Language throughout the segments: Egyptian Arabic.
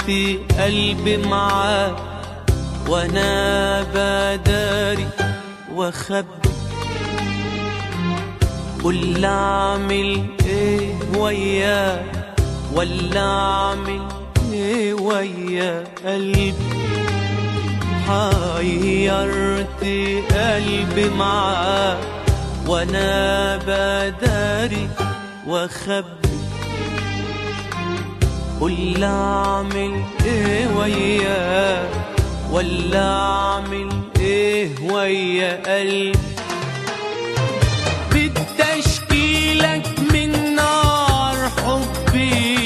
قلبي معاك وانا بداري واخبي قول اعمل ايه وياك ولا اعمل ايه ويا قلبي حيرت قلبي معاك وانا بداري واخبي قول اعمل ايه وياك ولا اعمل ايه ويا قلبي بالتشكيلك من نار حبي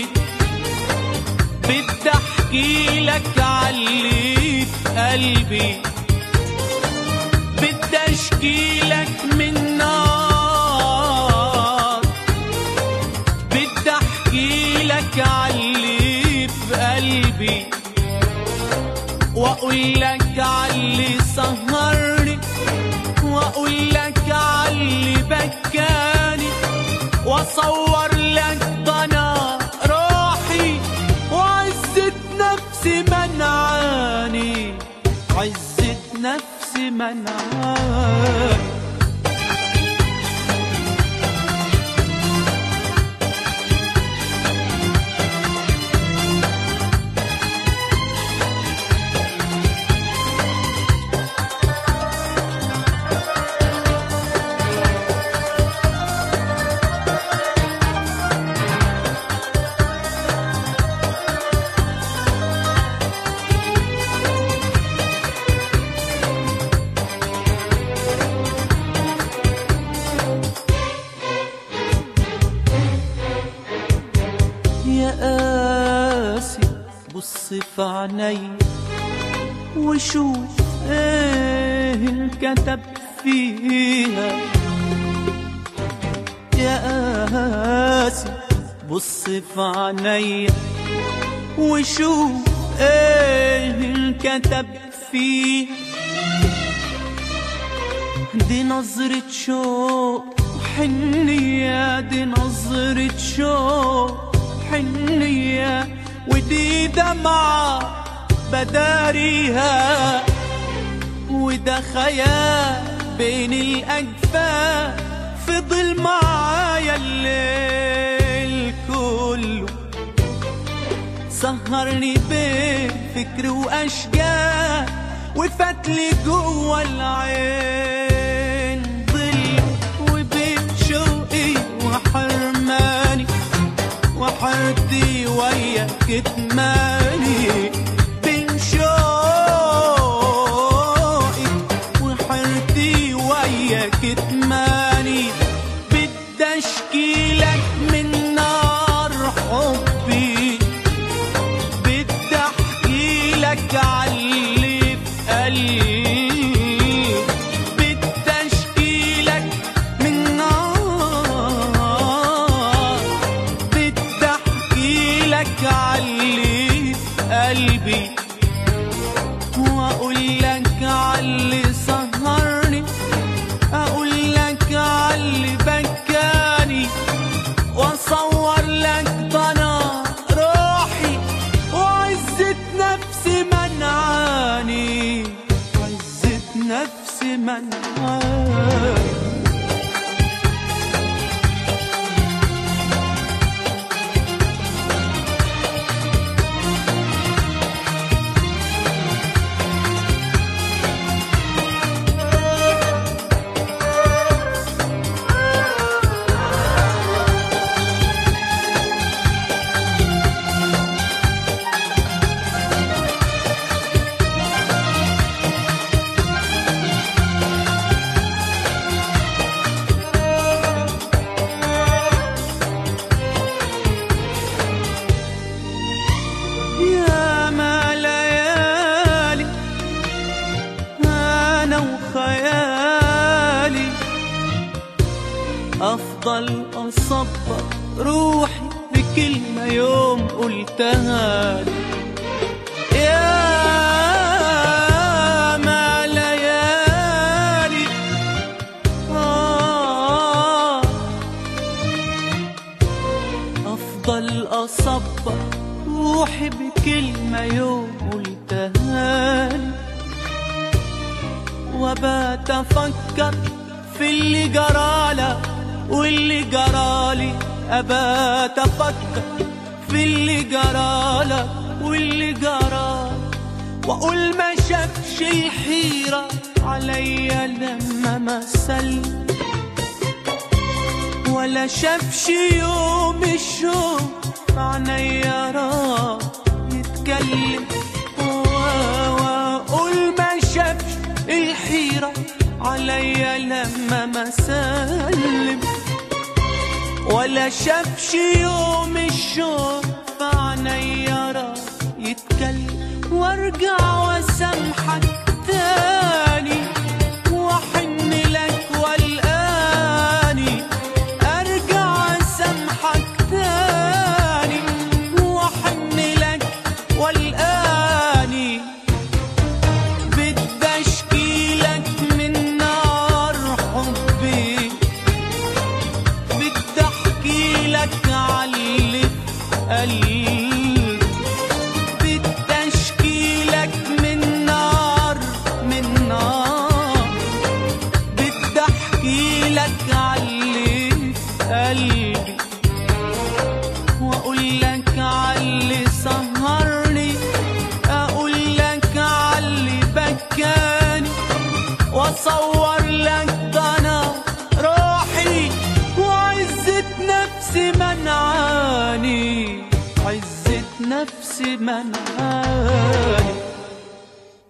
بدي احكي لك علي في قلبي بدي اشكي لك من نار بدي احكي لك علي في قلبي واقول لك علي سهرني واقول لك علي بكاني واصور لك ضنا روحي وعزة نفسي منعاني عزة نفسي منعاني يا قاسي بص في عيني وشوف ايه انكتب فيها يا قاسي بص في عيني وشوف ايه انكتب فيها دي نظرة شوق حنية دي نظرة شوق حنية ودي دمعة بداريها وده خيال بين الأجفاف فضل معايا الليل كله سهرني بين فكر واشجار وفتلي جوه العين ظل وبين شوقي وحرماني وحرتي ويا كتماني بين شوقي وحرتي ويا كتماني بدي اشكي لك من نار حبي بدي احكي لك علي في قلبي بدي اشكي لك من نار بدي احكي لك علي في قلبي واقول لك علي سهرني اقول لك علي بكاني واصور لك ضنا روحي وعزة نفسي منعاني عزة نفسي منعاني يا ما ليالي انا وخيالي افضل اصبر روحي بكلمه يوم قلتها لي يا ما ليالي آه افضل اصبر روحي بكلمة يوم قلتها لي وبات أفكر في اللي جرالك واللي جرالي أبات أفكر في اللي جرالك واللي جرالي وأقول ما شافش الحيرة عليا لما مثلت ولا شافش يوم الشوق عينيا راح يتكلم واقول ما شافش الحيرة عليا لما ما سلم ولا شافش يوم الشوق عينيا راح يتكلم وارجع واسامحك تاني واحن لك والاني ارجع اسامحك تاني واحن لك والاني بدي اشكيلك من نار حبي بدي احكي لك عاللي في قلبي بدي اشكي لك من نار من نار بدي احكي لك عاللي في قلبي واقول لك عاللي سهرني اقول لك عاللي بكاني واصور لك ده انا روحي وعزة نفسي منعاني عزة نفسي منعاني